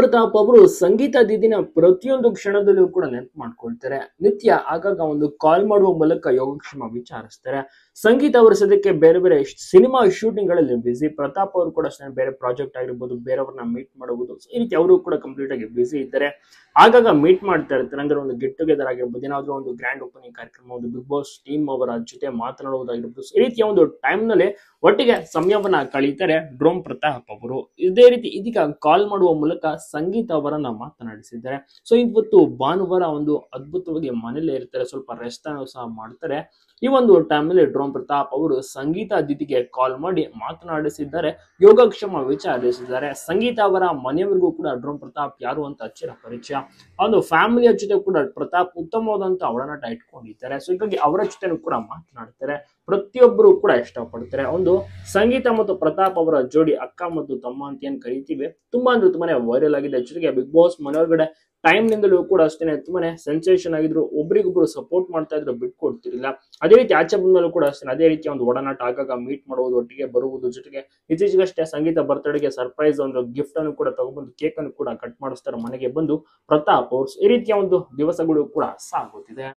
ಪ್ರತಾಪ್ ಅವರು ಸಂಗೀತ ದಿದಿನ ಪ್ರತಿಯೊಂದು ಕ್ಷಣದಲ್ಲೂ ಕೂಡ ನೆನಪು ಮಾಡ್ಕೊಳ್ತಾರೆ ನಿತ್ಯ ಆಗಾಗ ಒಂದು ಕಾಲ್ ಮಾಡುವ ಮೂಲಕ ಯೋಗಕ್ಷೇಮ ವಿಚಾರಿಸ್ತಾರೆ ಸಂಗೀತ ಅವರ ಸದ್ಯಕ್ಕೆ ಬೇರೆ ಬೇರೆ ಸಿನಿಮಾ ಶೂಟಿಂಗ್ ಗಳಲ್ಲಿ ಬಿಸಿ ಪ್ರತಾಪ್ ಅವರು ಕೂಡ ಅಷ್ಟೇ ಬೇರೆ ಪ್ರಾಜೆಕ್ಟ್ ಆಗಿರ್ಬೋದು ಬೇರೆಯವ್ರನ್ನ ಮೀಟ್ ಮಾಡಬಹುದು ಈ ರೀತಿ ಅವರು ಕೂಡ ಕಂಪ್ಲೀಟ್ ಆಗಿ ಬಿಸಿ ಇದ್ದಾರೆ ಆಗಾಗ ಮೀಟ್ ಮಾಡ್ತಾ ಇರ್ತಾರೆ ಅಂದ್ರೆ ಒಂದು ಗೆಟ್ ಟುಗೆದರ್ ಆಗಿರ್ಬೋದು ಏನಾದ್ರು ಒಂದು ಗ್ರ್ಯಾಂಡ್ ಓಪನಿಂಗ್ ಕಾರ್ಯಕ್ರಮ ಒಂದು ಬಿಗ್ ಬಾಸ್ ಟೀಮ್ ಅವರ ಜೊತೆ ಮಾತನಾಡುವುದಾಗಿರ್ಬೋದು ಈ ರೀತಿಯ ಒಂದು ಟೈಮ್ ನಲ್ಲಿ ಒಟ್ಟಿಗೆ ಸಮಯವನ್ನ ಕಳೀತಾರೆ ಡ್ರೋಮ್ ಪ್ರತಾಪ್ ಅವರು ಇದೇ ರೀತಿ ಇದೀಗ ಕಾಲ್ ಮಾಡುವ ಮೂಲಕ ಸಂಗೀತ ಅವರನ್ನ ಮಾತನಾಡಿಸಿದ್ದಾರೆ ಸೊ ಇವತ್ತು ಭಾನುವಾರ ಒಂದು ಅದ್ಭುತವಾಗಿ ಮನೇಲೆ ಇರ್ತಾರೆ ಸ್ವಲ್ಪ ರೆಸ್ಟ್ ಅನ್ನು ಸಹ ಮಾಡ್ತಾರೆ ಈ ಒಂದು ಟೈಮ್ನಲ್ಲಿ ಡ್ರೋಮ್ ಪ್ರತಾಪ್ ಅವರು ಸಂಗೀತ ಅತಿಥಿಗೆ ಕಾಲ್ ಮಾಡಿ ಮಾತನಾಡಿಸಿದ್ದಾರೆ ಯೋಗಕ್ಷೇಮ ವಿಚಾರಿಸಿದ್ದಾರೆ ಸಂಗೀತ ಅವರ ಮನೆಯವರಿಗೂ ಕೂಡ ಡ್ರೋಮ್ ಪ್ರತಾಪ್ ಯಾರು ಅಂತ ಅಚ್ಚಿರ ಪರಿಚಯ ಆ ಒಂದು ಫ್ಯಾಮಿಲಿಯ ಜೊತೆ ಕೂಡ ಪ್ರತಾಪ್ ಉತ್ತಮವಾದಂತ ಒಡನಾಟ ಇಟ್ಕೊಂಡಿದ್ದಾರೆ ಸೊ ಹೀಗಾಗಿ ಅವರ ಜೊತೆನೂ ಕೂಡ ಮಾತನಾಡ್ತಾರೆ ಪ್ರತಿಯೊಬ್ಬರು ಕೂಡ ಇಷ್ಟಪಡ್ತಾರೆ ಒಂದು ಸಂಗೀತ ಮತ್ತು ಪ್ರತಾಪ್ ಅವರ ಜೋಡಿ ಅಕ್ಕ ಮತ್ತು ತಮ್ಮ ಅಂತ ಏನ್ ಕರಿತೀವಿ ತುಂಬಾ ಅಂದ್ರೆ ತುಂಬಾನೇ ವೈರಲ್ ಆಗಿದೆ ಜೊತೆಗೆ ಬಿಗ್ ಬಾಸ್ ಮನೆಯೊಳಗಡೆ ಟೈಮ್ ನಿಂದಲೂ ಕೂಡ ಅಷ್ಟೇನೆ ತುಂಬಾನೇ ಸೆನ್ಸೇಷನ್ ಆಗಿದ್ರು ಒಬ್ರಿಗೊಬ್ರು ಸಪೋರ್ಟ್ ಮಾಡ್ತಾ ಇದ್ರು ಬಿಟ್ಕೊಡ್ತಿರ್ಲಿಲ್ಲ ಅದೇ ರೀತಿ ಆಚೆ ಬಂದ್ಮೇಲೂ ಕೂಡ ಅಷ್ಟೇ ಅದೇ ರೀತಿಯ ಒಂದು ಒಡನಾಟ ಆಗಾಗ ಮೀಟ್ ಮಾಡುವುದು ಒಟ್ಟಿಗೆ ಬರುವುದು ಜೊತೆಗೆ ಇತ್ತೀಚೆಗಷ್ಟೇ ಸಂಗೀತ ಬರ್ತ್ಡೇಗೆ ಸರ್ಪ್ರೈಸ್ ಒಂದು ಗಿಫ್ಟ್ ಅನ್ನು ಕೂಡ ತಗೊಂಡ್ಬಂದು ಕೇಕ್ ಅನ್ನು ಕೂಡ ಕಟ್ ಮಾಡಿಸ್ತಾರೆ ಮನೆಗೆ ಬಂದು ಪ್ರತಾಪ್ ಅವ್ರು ಈ ರೀತಿಯ ಒಂದು ದಿವಸಗಳು ಕೂಡ ಸಾಗುತ್ತಿದೆ